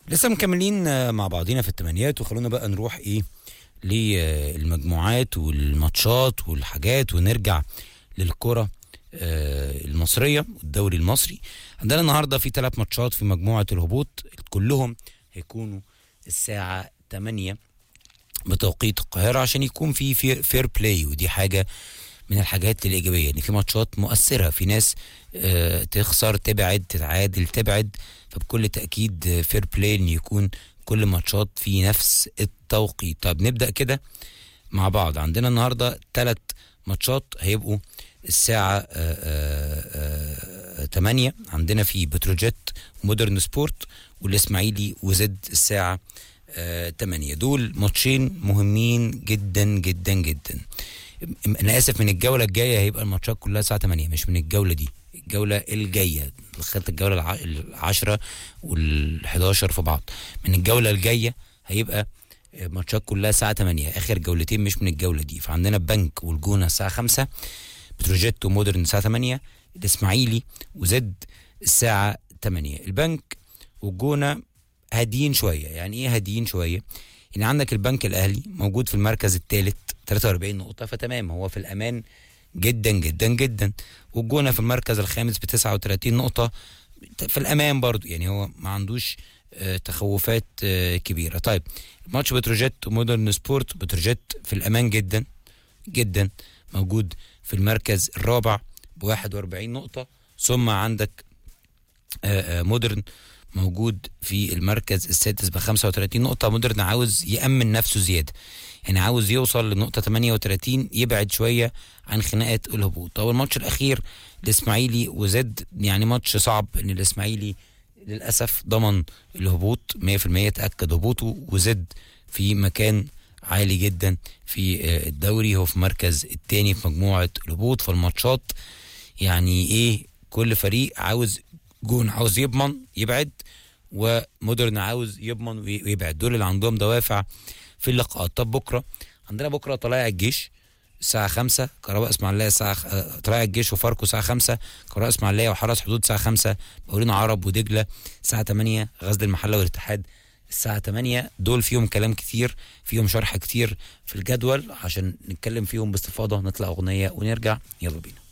لسه مكملين آه، مع بعضينا في الثمانيات وخلونا بقى نروح ايه للمجموعات والماتشات والحاجات ونرجع للكرة آه، المصرية والدوري المصري عندنا النهاردة في ثلاث ماتشات في مجموعة الهبوط كلهم هيكونوا الساعة 8 بتوقيت القاهرة عشان يكون في فير, فير بلاي ودي حاجة من الحاجات الإيجابية إن في ماتشات مؤثرة في ناس آه، تخسر تبعد تتعادل تبعد فبكل تأكيد فير بلاي إن يكون كل ماتشات في نفس التوقيت طب نبدأ كده مع بعض عندنا النهاردة ثلاث ماتشات هيبقوا الساعة آه، آه، آه، 8 عندنا في بتروجيت مودرن سبورت والإسماعيلي وزد الساعة آه، 8 دول ماتشين مهمين جدا جدا جدا م- انا اسف من الجوله الجايه هيبقى الماتشات كلها الساعه 8 مش من الجوله دي الجوله الجايه دخلت الجوله الع- العشرة وال11 في بعض من الجوله الجايه هيبقى ماتشات كلها الساعه 8 اخر جولتين مش من الجوله دي فعندنا البنك والجونه الساعه 5 بتروجيت ومودرن الساعه 8 الاسماعيلي وزد الساعه 8 البنك والجونه هاديين شويه يعني ايه هاديين شويه يعني عندك البنك الاهلي موجود في المركز الثالث 43 نقطه فتمام هو في الامان جدا جدا جدا والجونه في المركز الخامس ب 39 نقطه في الامان برضو يعني هو ما عندوش آه، تخوفات آه، كبيره طيب ماتش بتروجيت ومودرن سبورت بتروجيت في الامان جدا جدا موجود في المركز الرابع ب 41 نقطه ثم عندك آه، آه، مودرن موجود في المركز السادس ب 35 نقطة مودرن عاوز يأمن نفسه زيادة يعني عاوز يوصل لنقطة 38 يبعد شوية عن خناقة الهبوط طب الماتش الأخير الإسماعيلي وزد يعني ماتش صعب إن الإسماعيلي للأسف ضمن الهبوط 100% تأكد هبوطه وزد في مكان عالي جدا في آه، الدوري هو في مركز التاني في مجموعة الهبوط فالماتشات يعني ايه كل فريق عاوز جون عاوز يضمن يبعد ومودرن عاوز يضمن وي- ويبعد دول اللي عندهم دوافع في اللقاءات طب بكره عندنا بكره طلائع الجيش الساعة خمسة كهرباء اسماعيلية الساعة خ- آه، طلائع الجيش وفاركو الساعة خمسة كهرباء اسماعيلية وحرس حدود الساعة خمسة مقاولين عرب ودجلة الساعة تمانية غزل المحلة والاتحاد الساعة 8 دول فيهم كلام كتير فيهم شرح كتير في الجدول عشان نتكلم فيهم باستفاضة نطلع أغنية ونرجع يلا بينا